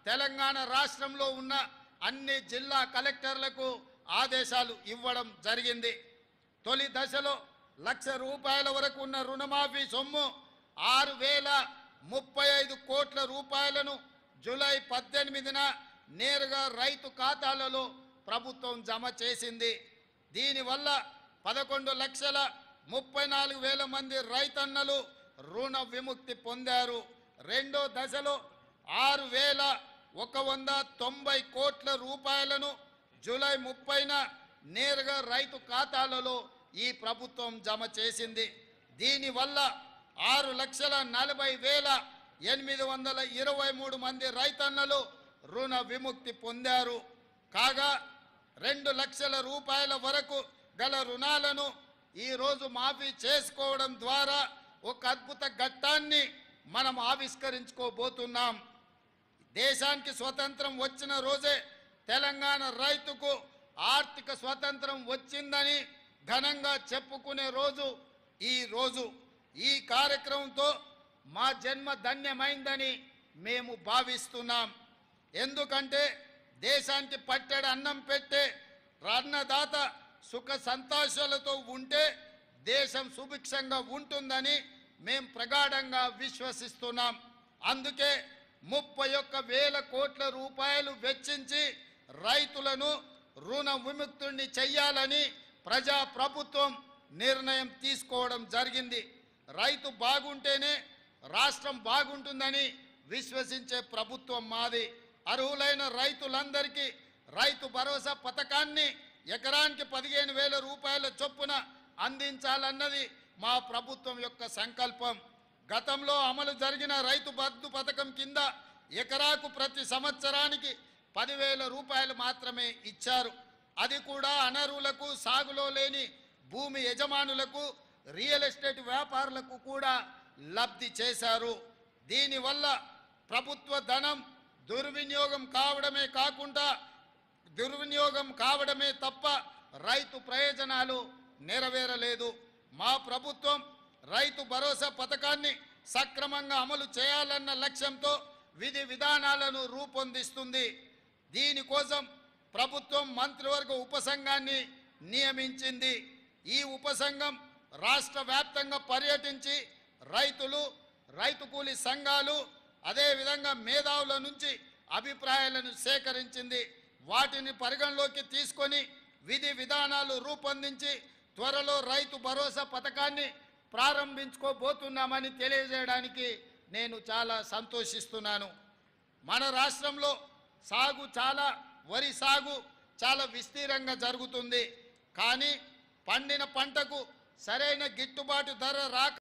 తెలంగాణ రాష్ట్రంలో ఉన్న అన్ని జిల్లా కలెక్టర్లకు ఆదేశాలు ఇవ్వడం జరిగింది తొలి దశలో లక్ష రూపాయల వరకు ఉన్న రుణమాఫీ సొమ్ము ఆరు వేల ముప్పై ఐదు కోట్ల రూపాయలను జూలై పద్దెనిమిదిన నేరుగా రైతు ఖాతాలలో ప్రభుత్వం జమ చేసింది దీనివల్ల పదకొండు లక్షల ముప్పై నాలుగు వేల మంది రైతన్నలు రుణ విముక్తి పొందారు రెండో దశలో ఆరు వేల ఒక వంద తొంభై కోట్ల రూపాయలను జూలై ముప్పైన నేరుగా రైతు ఖాతాలలో ఈ ప్రభుత్వం జమ చేసింది దీనివల్ల ఆరు లక్షల నలభై వేల ఎనిమిది వందల ఇరవై మూడు మంది రైతన్నలు రుణ విముక్తి పొందారు కాగా రెండు లక్షల రూపాయల వరకు గల రుణాలను ఈరోజు మాఫీ చేసుకోవడం ద్వారా ఒక అద్భుత ఘట్టాన్ని మనం ఆవిష్కరించుకోబోతున్నాం దేశానికి స్వతంత్రం వచ్చిన రోజే తెలంగాణ రైతుకు ఆర్థిక స్వతంత్రం వచ్చిందని ఘనంగా చెప్పుకునే రోజు ఈ రోజు ఈ కార్యక్రమంతో మా జన్మ ధన్యమైందని మేము భావిస్తున్నాం ఎందుకంటే దేశానికి పట్టెడు అన్నం పెట్టే అన్నదాత సుఖ సంతోషాలతో ఉంటే దేశం సుభిక్షంగా ఉంటుందని మేం ప్రగాఢంగా విశ్వసిస్తున్నాం అందుకే ముప్పై ఒక్క వేల కోట్ల రూపాయలు వెచ్చించి రైతులను రుణ విముక్తుడిని చెయ్యాలని ప్రజా ప్రభుత్వం నిర్ణయం తీసుకోవడం జరిగింది రైతు బాగుంటేనే రాష్ట్రం బాగుంటుందని విశ్వసించే ప్రభుత్వం మాది అర్హులైన రైతులందరికీ రైతు భరోసా పథకాన్ని ఎకరానికి పదిహేను వేల రూపాయల చొప్పున అందించాలన్నది మా ప్రభుత్వం యొక్క సంకల్పం గతంలో అమలు జరిగిన రైతు బంధు పథకం కింద ఎకరాకు ప్రతి సంవత్సరానికి పదివేల రూపాయలు మాత్రమే ఇచ్చారు అది కూడా అనర్హులకు సాగులో లేని భూమి యజమానులకు రియల్ ఎస్టేట్ వ్యాపారులకు కూడా లబ్ధి చేశారు దీనివల్ల ప్రభుత్వ ధనం దుర్వినియోగం కావడమే కాకుండా దుర్వినియోగం కావడమే తప్ప రైతు ప్రయోజనాలు నెరవేరలేదు మా ప్రభుత్వం రైతు భరోసా పథకాన్ని సక్రమంగా అమలు చేయాలన్న లక్ష్యంతో విధి విధానాలను రూపొందిస్తుంది దీనికోసం ప్రభుత్వం మంత్రివర్గ ఉపసంఘాన్ని నియమించింది ఈ ఉపసంఘం రాష్ట్ర వ్యాప్తంగా పర్యటించి రైతులు రైతు కూలి సంఘాలు అదేవిధంగా మేధావుల నుంచి అభిప్రాయాలను సేకరించింది వాటిని పరిగణలోకి తీసుకొని విధి విధానాలు రూపొందించి త్వరలో రైతు భరోసా పథకాన్ని ప్రారంభించుకోబోతున్నామని తెలియజేయడానికి నేను చాలా సంతోషిస్తున్నాను మన రాష్ట్రంలో సాగు చాలా వరి సాగు చాలా విస్తీర్ణంగా జరుగుతుంది కానీ పండిన పంటకు సరైన గిట్టుబాటు ధర రాక